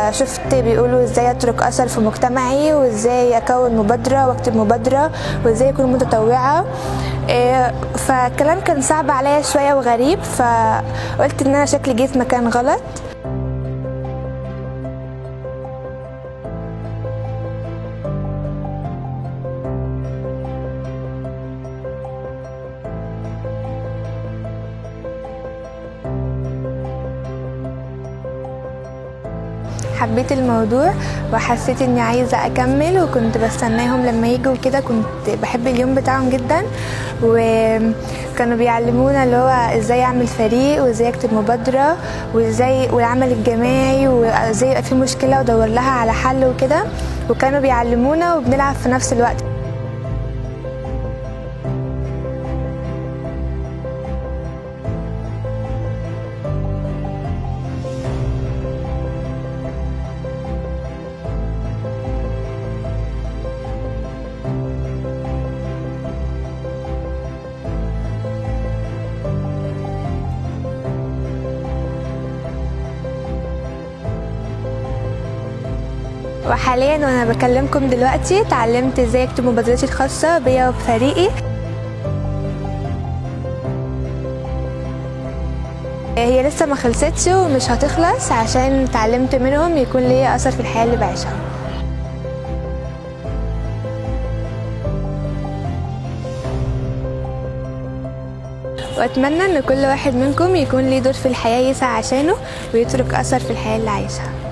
فشفت بيقولوا ازاي اترك اثر في مجتمعي وازاي اكون مبادره واكتب مبادره وازاي اكون متطوعه إيه، فالكلام كان صعب عليا شويه وغريب فقلت ان انا شكلي جيت مكان غلط حبيت الموضوع وحسيت اني عايزه اكمل وكنت بستناهم لما يجوا كده كنت بحب اليوم بتاعهم جدا وكانوا بيعلمونا اللي هو ازاي اعمل فريق وازاي اكتب مبادره وازاي والعمل الجماعي وازاي يبقى في مشكله وادور لها على حل وكده وكانوا بيعلمونا وبنلعب في نفس الوقت وحاليا وانا بكلمكم دلوقتي اتعلمت ازاي اكتب مبادراتي الخاصه بيا وبفريقي هي لسه ما خلصتش ومش هتخلص عشان اتعلمت منهم يكون ليا اثر في الحياه اللي بعيشها واتمنى ان كل واحد منكم يكون ليه دور في الحياه يسعى عشانه ويترك اثر في الحياه اللي عايشها